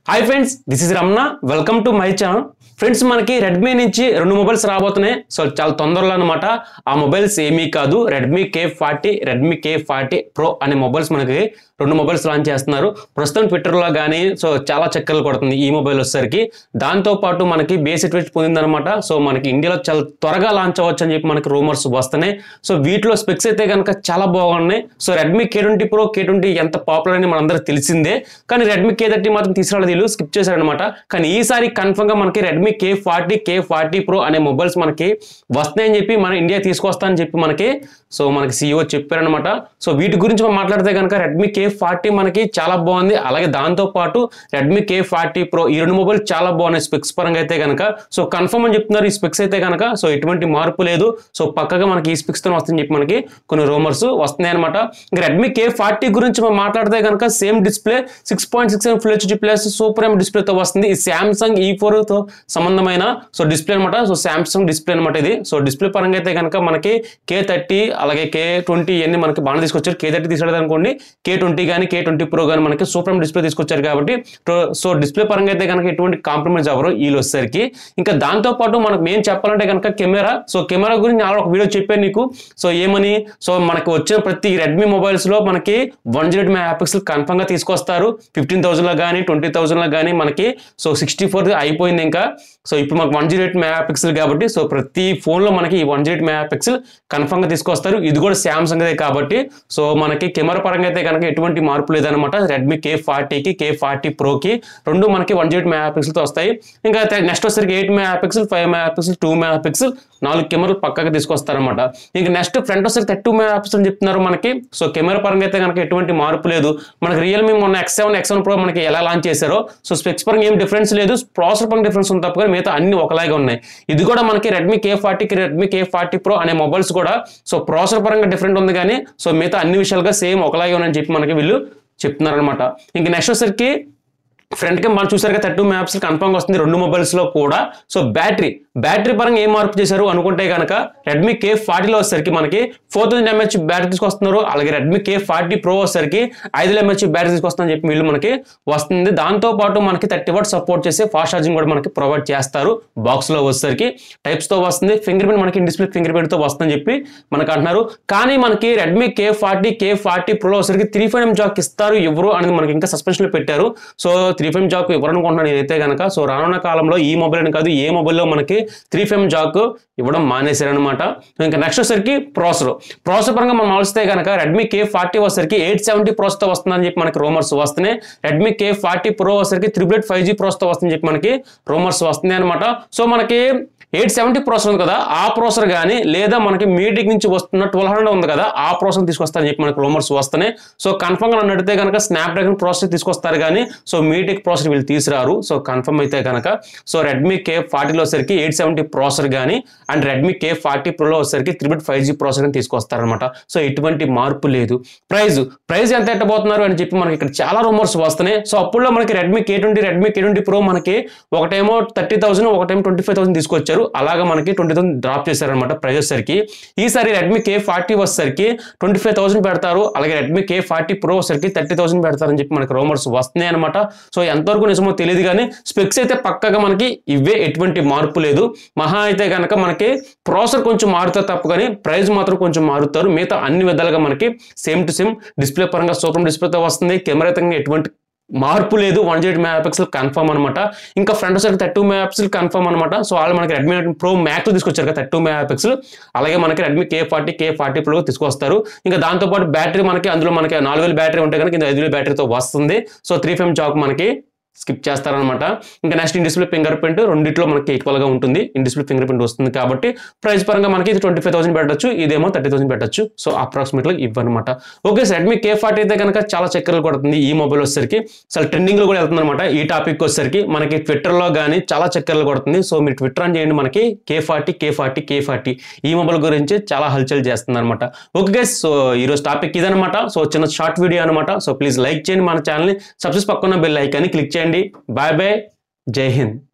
hi friends this is Ramana welcome to my channel friends మనకి Redmi నుంచి రెండు mobiles రాబోతున్నాయి సో చాలా తొందరలో అనమాట ఆ మొబైల్స్ ఏమీ కాదు Redmi K forty Redmi K forty pro అనే మొబైల్స్ మనకి రెండు మొబైల్స్ లాంచ్ చేస్తున్నారు ప్రస్తుతం ట్విట్టర్లో కానీ సో చాలా చక్కర్లు కొడుతుంది ఈ మొబైల్ వచ్చేసరికి దాంతో పాటు మనకి బేస్ ఎట్వెచ్ పొందిందనమాట సో మనకి ఇండియాలో చాలా త్వరగా లాంచ్ అవ్వచ్చు అని చెప్పి మనకి రూమర్స్ వస్తున్నాయి సో వీటిలో స్పెక్స్ అయితే కనుక చాలా బాగున్నాయి so Redmi K twenty pro K twenty ఎంత పాపులర్ అని మనందరికి తెలిసిందే కానీ రెడ్మీ కే థర్టీ మాత్రం తీసుకురాలేదు వీళ్ళు స్కిప్ చేశారనమాట కానీ ఈసారి కన్ఫర్మ్ గా మనకి Redmi K forty K forty pro అనే మొబైల్స్ మనకి వస్తాయని చెప్పి మన ఇండియా తీసుకొస్తానని చెప్పి మనకి సో మనకి సీఈఓ చెప్పారనమాట సో వీటి గురించి మనం మాట్లాడితే కనుక రెడ్మీ కే ఫార్టీ మనకి చాలా బాగుంది అలాగే దాంతో పాటు రెడ్మీ కే ఫార్టీ ప్రో ఈ రెండు మొబైల్ చాలా బాగున్నాయి స్పెక్స్ పరంగా అయితే కనుక సో కన్ఫర్మ్ అని చెప్తున్నారు ఈ స్పెక్స్ అయితే కనుక సో ఎటువంటి మార్పు లేదు సో పక్కగా మనకి ఈ స్పెక్స్ తో వస్తుందని చెప్పి మనకి కొన్ని రూమర్స్ వస్తున్నాయి అనమాట ఇంకా రెడ్మీ కే ఫార్టీ గురించి మనం మాట్లాడితే కనుక same display six point six full HD plus super M display తో వస్తుంది ఈ సామ్సంగ్ ఈ ఫోర్ తో సంబంధమైన సో డిస్ప్లే అనమాట సో సామ్సంగ్ డిస్ప్లే అనమాట ఇది సో డిస్ప్లే పరంగా అయితే కనుక మనకి కే థర్టీ అలాగే కే ట్వంటీ ఇవన్నీ మనకి బాగా తీసుకొచ్చారు కే థర్టీ తీసుకెళ్ళదు అనుకోండి కే ట్వంటీ కానీ కే ట్వంటీ ప్రో కానీ మనకి సూపర్ డిస్ప్లే తీసుకొచ్చారు కాబట్టి సో- సో డిస్ప్లే పరంగా అయితే కనుక ఎటువంటి కాంప్రమైజ్ అవ్వరు వీళ్ళు వచ్చేసరికి ఇంకా దాంతో పాటు మనకు మెయిన్ చెప్పాలంటే కనుక కెమెరా సో కెమెరా గురించి నేను ఒక వీడియో చెప్పాను నీకు సో ఏమని సో మనకి వచ్చిన ప్రతి రెడ్మీ మొబైల్స్ లో మనకి one zero eight megapixel confirm గా తీసుకొస్తారు ఫిఫ్టీన్ థౌసండ్ లో కానీ ట్వంటీ థౌసండ్ లో కానీ మనకి సో సిక్స్టీ ఫోర్ అయిపోయింది ఇంకా సో ఇప్పుడు మనకు one zero eight megapixel కాబట్టి సో ప్రతి ఫోన్ లో మనకి ఈ one zero eight megapixel confirm గా తీసుకొస్తారు ఇది కూడా శాంసంగ్ దే కాబట్టి సో మనకి కెమెరా పరంగా అయితే కనుక ఎటువంటి మార్పు లేదనమాట రెడ్మీ కే ఫార్టీకి కే ఫార్టీ ప్రోకి రెండు మనకి వన్ జీరో ఎయిట్ మెగా పిక్సెల్తో వస్తాయి ఇంకా నెక్స్ట్ వచ్చేసరికి eight megapixel five megapixel two megapixel నాలుగు కెమెరాలు పక్కగా తీసుకొస్తారనమాట ఇంకా నెక్స్ట్ ఫ్రంట్ వచ్చేసరికి థర్టీ మెగా పిక్సెల్ అని చెప్తున్నారు మనకి సో కెమెరా పరంగా అయితే కనుక ఎటువంటి మార్పు లేదు మనకి రియల్మీ మొన్న X seven X seven pro మనకి ఎలా లాంచ్ చేశారో సో స్పెక్స్ పరంగా ఏం డిఫరెన్స్ లేదు ప్రాసెసర్ పరంగా డిఫరెన్స్ ఉంది తప్ప కానీ మిగతా అన్ని ఒకలాగే ఉన్నాయి ఇది కూడా మనకి రెడ్మీ కే ఫార్టీకి రెడ్మీ కే ఫార్టీ ప్రో అనే మొబైల్స్ కూడా సో ప్రాసెసర్ పరంగా డిఫరెంట్ ఉంది కానీ సో మిగతా అన్ని విషయాలుగా సేమ్ ఒకలాగే ఉన్నాయని చెప్పి మనకి వీళ్ళు చెప్తున్నారనమాట ఇంక నెక్స్ట్ వచ్చేసరికి ఫ్రంట్ కి మనం చూసారు కదా థర్టీ మ్యాప్స్ కన్ఫర్మ్ వస్తుంది రెండు మొబైల్స్ లో కూడా సో బ్యాటరీ బ్యాటరీ పరంగా ఏం మార్పు చేశారు అనుకుంటే కనుక రెడ్మీ కే ఫార్టీలో వచ్చేసరికి మనకి ఫోర్ థౌసండ్ ఎంహెచ్ బ్యాటరీ తీసుకొస్తున్నారు అలాగే రెడ్మీ కే ఫార్టీ ప్రో వచ్చేసరికి ఐదు ఎంహెచ్ బ్యాటరీ తీసుకొస్తారని చెప్పి వీళ్ళు మనకి వస్తుంది దాంతో పాటు మనకి థర్టీ వాట్ సపోర్ట్ చేసి ఫాస్ట్ ఛార్జింగ్ కూడా మనకి ప్రొవైడ్ చేస్తారు బాక్స్ లో వచ్చేసరికి టైప్స్ తో వస్తుంది ఫింగర్ ప్రింట్ మనకి డిస్ప్లే ఫింగర్ ప్రింట్ తో వస్తుందని చెప్పి మనకు అంటున్నారు కానీ మనకి Redmi K forty K forty pro వచ్చేసరికి త్రీ ఫైవ్ ఎం జాక్ ఇస్తారు ఎవరు అనేది మనకి ఇంకా సస్పెన్షన్ లో పెట్టారు సో త్రీ ఫైవ్ జాక్ ఎవరు అనుకుంటున్నాను నేనైతే కనుక సో రానున్న కాలంలో ఈ మొబైల్ అని కాదు ఏ మొబైల్లో మనకి త్రీ ఫైవ్ జాక్ ఇవ్వడం మానేశారనమాట ఇంకా నెక్స్ట్ వచ్చేసరికి ప్రాసెసర్ ప్రాసెసర్ పరంగా మనం ఆలోచిస్తే కనుక రెడ్మీ కే ఫార్టీ వచ్చేసరికి ఎయిట్ సెవెంటీ తో వస్తుందని చెప్పి మనకి రూమర్స్ వస్తున్నాయి రెడ్మీ కే ఫార్టీ ప్రో వచ్చేసరికి త్రిబుల్ ఎయిట్ ఫైవ్ జీ తో వస్తుందని చెప్పి మనకి రూమర్స్ వస్తున్నాయి అనమాట సో మనకి ఎయిట్ సెవెంటీ ప్రాసెసర్ ఉంది కదా ఆ ప్రాసెసర్ కానీ లేదా మనకి మీటింగ్ నుంచి వస్తున్న ట్వెల్వ్ హండ్రెడ్ ఉంది కదా ఆ ప్రాసెసర్ తీసుకొస్తారని చెప్పి మనకి రూమర్స్ వస్తున్నాయి సో కన్ఫర్మ్ గా నన్ను అడిగితే కనుక స్నాప్ డ్రాగన్ ప్రాసెసర్ తీసుకొస్తారు కానీ సో మీటింగ్ ప్రాసెసర్ వీళ్ళు తీసుకురారు సో కన్ఫర్మ్ అయితే కనుక సో రెడ్మీ కే ఫార్టీలో వచ్చేసరికి ఎయిట్ సెవెంటీ ప్రాసెసర్ కానీ అండ్ రెడ్మీ కే ఫార్టీ ప్రోలో వచ్చేసరికి త్రిబుల్ ఫైవ్ జీ ప్రాసెసర్ కానీ తీసుకొస్తారనమాట సో ఎటువంటి మార్పు లేదు ప్రైస్ ప్రైస్ ఎంత ఎట్టబోతున్నారు అని చెప్పి మనకి ఇక్కడ చాలా రూమర్స్ వస్తున్నాయి సో అప్పుడులో మనకి Redmi K twenty Redmi K twenty pro మనకి ఒకటేమో థర్టీ థౌసండ్ ఒకటేమో ట్వంటీ ఫైవ్ థౌసండ్ తీసుకొచ్చారు అలాగా మనకి ట్వంటీ థౌసండ్ డ్రాప్ చేశారనమాట ప్రైస్ వచ్చేసరికి ఈసారి రెడ్మీ కే ఫార్టీ వచ్చేసరికి ట్వంటీ ఫైవ్ థౌసండ్ పెడతారు అలాగే రెడ్మీ కే ఫార్టీ ప్రో వచ్చేసరికి థర్టీ థౌసండ్ పెడతారని చెప్పి మనకి రూమర్స్ వస్తున్నాయి అనమాట సో ఎంతవరకు నిజమో తెలియదు కానీ స్పెక్స్ అయితే పక్కగా మనకి ఇవే ఎటువంటి మార్పు లేదు మహా అయితే కనుక మనకి ప్రాసెసర్ కొంచెం మారుతారు తప్ప కానీ ప్రైస్ మాత్రం కొంచెం మారుతారు మిగతా అన్ని విధాలుగా మనకి సేమ్ టు సేమ్ డిస్ప్లే పరంగా సూపర్ డిస్ప్లేతో వస్తుంది కెమెరా అయితే ఎటువంటి మార్పు లేదు one zero megapixel confirm అనమాట ఇంకా front side thirty megapixel confirm అనమాట సో వాళ్ళు మనకి రెడ్మీ ప్రో మ్యాక్స్ తీసుకొచ్చారు కదా థర్టీ మెగా పిక్సెల్ అలాగే మనకి Redmi K forty K forty pro తీసుకొస్తారు ఇంకా దాంతోపాటు బ్యాటరీ మనకి అందులో మనకి నాలుగు వేల బ్యాటరీ ఉంటే కనుక ఐదు వేల బ్యాటరీతో వస్తుంది సో త్రీ ఫెమ్ చాక్ మనకి స్కిప్ చేస్తారనమాట ఇంకా next in display fingerprint రెండిట్లో మనకి ఈక్వల్ గా ఉంటుంది ఇన్ డిస్ప్లే ఫింగర్ ప్రింట్ వస్తుంది కాబట్టి ప్రైస్ పరంగా మనకి ఇది ట్వంటీ ఫైవ్ థౌసండ్ పెట్టచ్చు ఇదేమో థర్టీ థౌసండ్ పెట్టచ్చు సో అప్రాక్సిమేట్లీ ఇవ్వనమాట okay sir Redmi K forty అయితే కనుక చాలా చక్కర్లు కొడుతుంది ఈ మొబైల్ వచ్చేసరికి అసలు ట్రెండింగ్ లో కూడా వెళ్తుంది అనమాట ఈ టాపిక్ వచ్చేసరికి మనకి ట్విట్టర్ లో కానీ చాలా చక్కర్లు కొడుతుంది సో మీరు ట్విట్టర్ అని చేయండి మనకి K forty K forty K forty ఈ మొబైల్ గురించి చాలా హల్చల్ చేస్తుంది అనమాట ఓకే గైస్ సో ఈ రోజు టాపిక్ ఇదనమాట సో చిన్న షార్ట్ వీడియో అనమాట సో ప్లీజ్ లైక్ చేయండి మన ఛానల్ని సబ్స్క్రైబ్ పక్కన బెల్ ఐకాన్ని క్లిక్ చేయండి బాయ్ బాయ్ జై హింద్